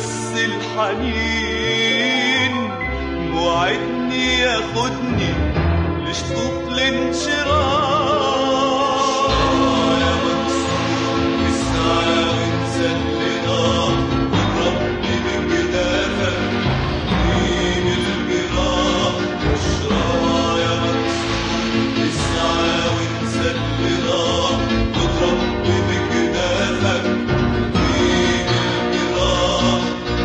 بس الحنين موعدني ياخدني لشطوط الانشراح يا مكسور اسعى وانسى اللي ضاع وربي من جدافك مين الجراح اشرح يا مكسور اسعى وانسى اللي ضاع وتربي من جدافك مين الجراح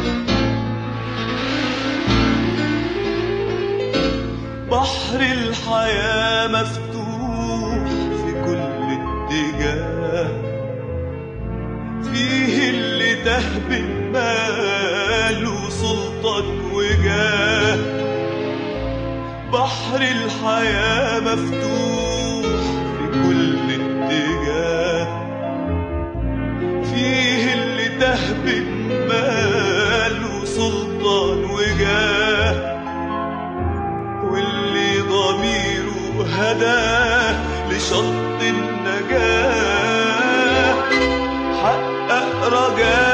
بحر الحياة مفتوح في كل اتجاه فيه اللي ده بالمال وسلطان وجاه بحر الحياة مفتوح في كل اتجاه فيه اللي ده بالمال وسلطان وجاه واللي ضميره هداه لشط النجاة حقق رجاه